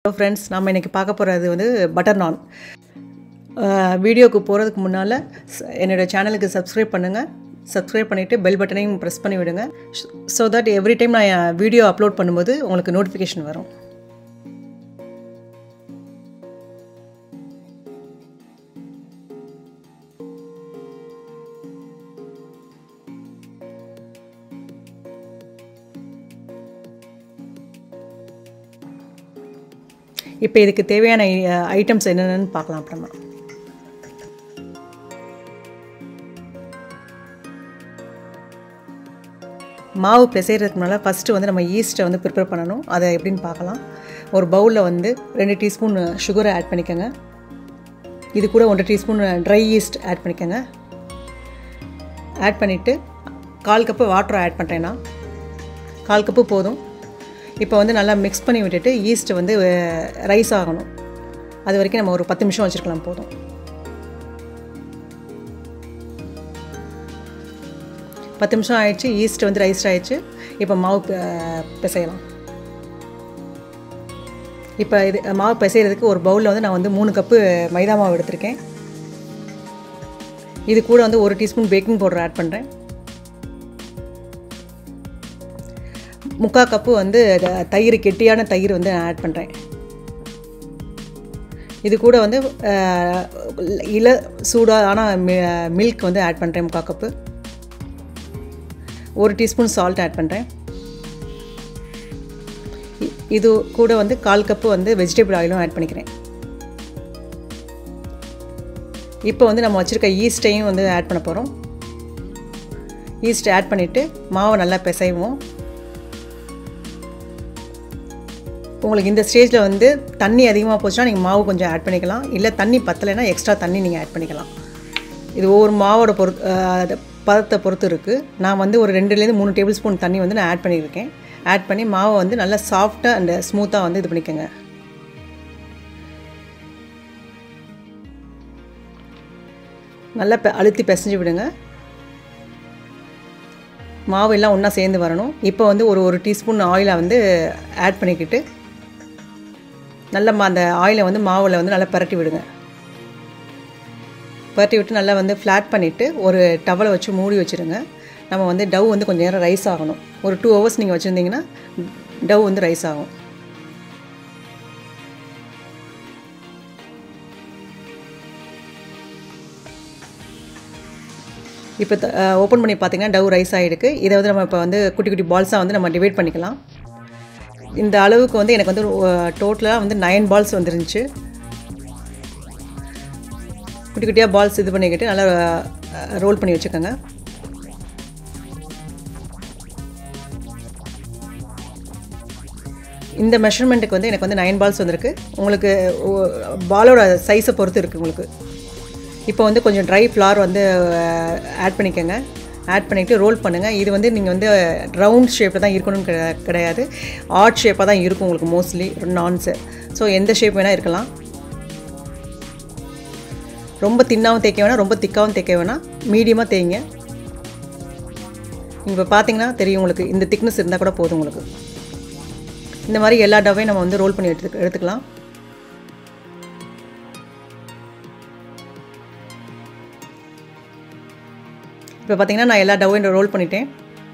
hello friends நம்ம இன்றைக்கி பார்க்க போகிறது வந்து பட்டர் நான் வீடியோக்கு போகிறதுக்கு முன்னால் என்னோடய சேனலுக்கு சப்ஸ்கிரைப் பண்ணுங்கள் சப்ஸ்கிரைப் பண்ணிவிட்டு பெல் பட்டனையும் ப்ரெஸ் பண்ணி விடுங்க ஸோ தட் எவ்ரி டைம் நான் வீடியோ அப்லோட் பண்ணும்போது உங்களுக்கு நோட்டிஃபிகேஷன் வரும் இப்போ இதுக்கு தேவையான ஐட்டம்ஸ் என்னென்னு பார்க்கலாம் அப்புறமா மாவு பிசைகிறதுக்கு முன்னால் ஃபஸ்ட்டு வந்து நம்ம ஈஸ்ட்டை வந்து ப்ரிப்பேர் பண்ணணும் அதை எப்படின்னு பார்க்கலாம் ஒரு பவுலில் வந்து ரெண்டு டீஸ்பூன் சுகரை ஆட் பண்ணிக்கோங்க இது கூட ஒன்றரை டீஸ்பூன் ட்ரை ஈஸ்ட் ஆட் பண்ணிக்கோங்க ஆட் பண்ணிவிட்டு கால் கப்பு வாட்டர் ஆட் பண்ணுறேன்னா கால் கப்பு போதும் இப்போ வந்து நல்லா மிக்ஸ் பண்ணி விட்டுட்டு ஈஸ்ட்டு வந்து ரைஸ் ஆகணும் அது வரைக்கும் நம்ம ஒரு பத்து நிமிஷம் வச்சுருக்கலாம் போதும் பத்து நிமிஷம் ஆயிடுச்சு ஈஸ்ட் வந்து ரைஸ் ஆயிடுச்சு இப்போ மாவு பிசையலாம் இப்போ இது மாவு பிசைகிறதுக்கு ஒரு பவுலில் வந்து நான் வந்து மூணு கப்பு மைதா மாவு எடுத்திருக்கேன் இது கூட வந்து ஒரு டீஸ்பூன் பேக்கிங் பவுடர் ஆட் பண்ணுறேன் முக்கால் கப்பு வந்து தயிர் கெட்டியான தயிர் வந்து ஆட் பண்ணுறேன் இது கூட வந்து இல சூடான மில்க் வந்து ஆட் பண்ணுறேன் முக்கால் கப்பு ஒரு டீஸ்பூன் சால்ட் ஆட் பண்ணுறேன் இது கூட வந்து கால் கப்பு வந்து வெஜிடபிள் ஆயிலும் ஆட் பண்ணிக்கிறேன் இப்போ வந்து நம்ம வச்சுருக்க ஈஸ்ட்டையும் வந்து ஆட் பண்ண போகிறோம் ஈஸ்ட் ஆட் பண்ணிவிட்டு மாவை நல்லா பிசைவோம் உங்களுக்கு இந்த ஸ்டேஜில் வந்து தண்ணி அதிகமாக போச்சுன்னா நீங்கள் மாவு கொஞ்சம் ஆட் பண்ணிக்கலாம் இல்லை தண்ணி பத்தலைன்னா எக்ஸ்ட்ரா தண்ணி நீங்கள் ஆட் பண்ணிக்கலாம் இது ஒவ்வொரு மாவோட பொறுத்து பதத்தை பொறுத்து இருக்குது நான் வந்து ஒரு ரெண்டுலேருந்து மூணு டேபிள் ஸ்பூன் தண்ணி வந்து நான் ஆட் பண்ணியிருக்கேன் ஆட் பண்ணி மாவை வந்து நல்லா சாஃப்டாக அண்ட் ஸ்மூத்தாக வந்து இது பண்ணிக்கோங்க நல்லா பெ அழுத்தி பிசைஞ்சு விடுங்க மாவு எல்லாம் ஒன்றா சேர்ந்து வரணும் இப்போ வந்து ஒரு ஒரு டீஸ்பூன் ஆயிலை வந்து ஆட் பண்ணிக்கிட்டு நல்லா அந்த ஆயிலை வந்து மாவில் வந்து நல்லா பரட்டி விடுங்க பரட்டி விட்டு நல்லா வந்து ஃப்ளாட் பண்ணிவிட்டு ஒரு டவலை வச்சு மூடி வச்சுருங்க நம்ம வந்து டவ் வந்து கொஞ்சம் நேரம் ரைஸ் ஆகணும் ஒரு டூ ஹவர்ஸ் நீங்கள் வச்சுருந்தீங்கன்னா டவ் வந்து ரைஸ் ஆகும் இப்போ ஓப்பன் பண்ணி பார்த்தீங்கன்னா டவ் ரைஸ் ஆகிருக்கு இதை வந்து நம்ம இப்போ வந்து குட்டி குட்டி பால்ஸாக வந்து நம்ம டிவைட் பண்ணிக்கலாம் இந்த அளவுக்கு வந்து எனக்கு வந்து டோட்டலாக வந்து நைன் பால்ஸ் வந்துருந்துச்சு குட்டி குட்டியாக பால்ஸ் இது பண்ணிக்கிட்டு நல்லா ரோல் பண்ணி வச்சுக்கோங்க இந்த மெஷர்மெண்ட்டுக்கு வந்து எனக்கு வந்து நைன் பால்ஸ் வந்திருக்கு உங்களுக்கு பாலோட சைஸை பொறுத்து இருக்குது உங்களுக்கு இப்போ வந்து கொஞ்சம் ட்ரை ஃப்ளார் வந்து ஆட் பண்ணிக்கோங்க ஆட் பண்ணிவிட்டு ரோல் பண்ணுங்கள் இது வந்து நீங்கள் வந்து ரவுண்ட் ஷேப்பில் தான் இருக்கணும்னு கிடையாது ஆர்ட் ஷேப்பாக தான் இருக்கும் உங்களுக்கு மோஸ்ட்லி நான்ஸு ஸோ எந்த ஷேப் வேணால் இருக்கலாம் ரொம்ப தின்னாகவும் தேய்க்க வேணாம் ரொம்ப திக்காகவும் தேய்க்க வேணாம் மீடியமாக தேய்ங்க இப்போ பார்த்தீங்கன்னா தெரியும் உங்களுக்கு இந்த திக்னஸ் இருந்தால் கூட போதும் உங்களுக்கு இந்த மாதிரி எல்லா டவையும் நம்ம வந்து ரோல் பண்ணி எடுத்து எடுத்துக்கலாம் இப்போ பார்த்தீங்கன்னா நான் எல்லா டவையும் ரோல் பண்ணிட்டேன்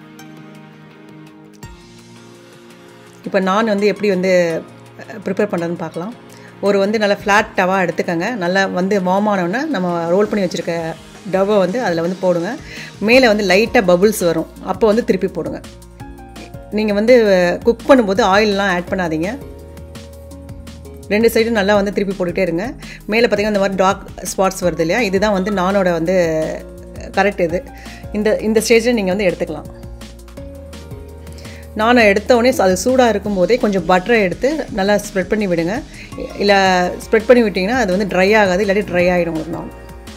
இப்போ நான் வந்து எப்படி வந்து ப்ரிப்பேர் பண்ணுறதுன்னு பார்க்கலாம் ஒரு வந்து நல்லா ஃப்ளாட் டவாக எடுத்துக்கோங்க நல்லா வந்து வார்ம் ஆனோடனே நம்ம ரோல் பண்ணி வச்சுருக்க டவை வந்து அதில் வந்து போடுங்க மேலே வந்து லைட்டாக பபுள்ஸ் வரும் அப்போ வந்து திருப்பி போடுங்க நீங்கள் வந்து குக் பண்ணும்போது ஆயிலெலாம் ஆட் பண்ணாதீங்க ரெண்டு சைடும் நல்லா வந்து திருப்பி போட்டுகிட்டே இருங்க மேலே பார்த்திங்கன்னா இந்த மாதிரி டார்க் ஸ்பாட்ஸ் வருது இல்லையா இதுதான் வந்து நானோட வந்து கரெக்ட் இது இந்த இந்த ஸ்டேஜில் நீங்கள் வந்து எடுத்துக்கலாம் நான் எடுத்தோடனே அது சூடாக இருக்கும்போதே கொஞ்சம் பட்டரை எடுத்து நல்லா ஸ்ப்ரெட் பண்ணி விடுங்க இல்லை ஸ்ப்ரெட் பண்ணி விட்டிங்கன்னா அது வந்து ட்ரை ஆகாது இல்லாட்டி ட்ரை ஆகிடும் உங்களுக்கு நான்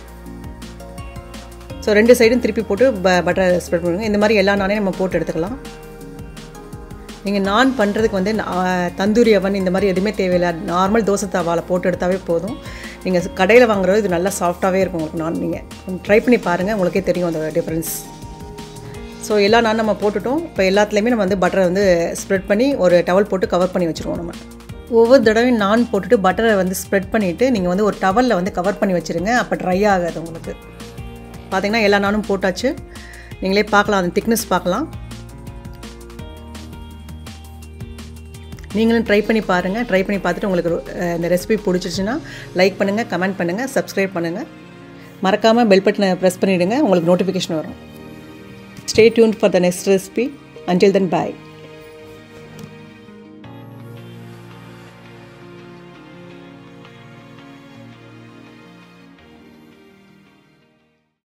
ஸோ ரெண்டு சைடும் திருப்பி போட்டு ப பட்டரை ஸ்ப்ரெட் பண்ணுங்க இந்த மாதிரி எல்லா நானே நம்ம போட்டு எடுத்துக்கலாம் நீங்கள் நான் பண்ணுறதுக்கு வந்து தந்தூரி அவன் இந்த மாதிரி எதுவுமே தேவையில்லை நார்மல் தோசை தவாவில் போட்டு எடுத்தாவே போதும் நீங்கள் கடையில் வாங்குறது இது நல்லா சாஃப்டாகவே இருக்கும் உங்களுக்கு நான் நீங்கள் ட்ரை பண்ணி பாருங்கள் உங்களுக்கே தெரியும் அந்த டிஃப்ரென்ஸ் ஸோ எல்லா நான் நம்ம போட்டுட்டோம் இப்போ எல்லாத்துலேயுமே நம்ம வந்து பட்டரை வந்து ஸ்ப்ரெட் பண்ணி ஒரு டவல் போட்டு கவர் பண்ணி வச்சுருவோம் நம்ம ஒவ்வொரு தடவையும் நான் போட்டுட்டு பட்டரை வந்து ஸ்ப்ரெட் பண்ணிவிட்டு நீங்கள் வந்து ஒரு டவலில் வந்து கவர் பண்ணி வச்சுருங்க அப்போ ட்ரை ஆகாது உங்களுக்கு பார்த்தீங்கன்னா எல்லா நானும் போட்டாச்சு நீங்களே பார்க்கலாம் அந்த திக்னஸ் பார்க்கலாம் நீங்களும் ட்ரை பண்ணி பாருங்கள் ட்ரை பண்ணி பார்த்துட்டு உங்களுக்கு இந்த ரெசிபி பிடிச்சிருச்சுன்னா லைக் பண்ணுங்கள் கமெண்ட் பண்ணுங்கள் சப்ஸ்கிரைப் பண்ணுங்கள் மறக்காமல் பெல் பட்டனை ப்ரெஸ் பண்ணிவிடுங்க உங்களுக்கு நோட்டிஃபிகேஷன் வரும் stay tune for the next recipe until then bye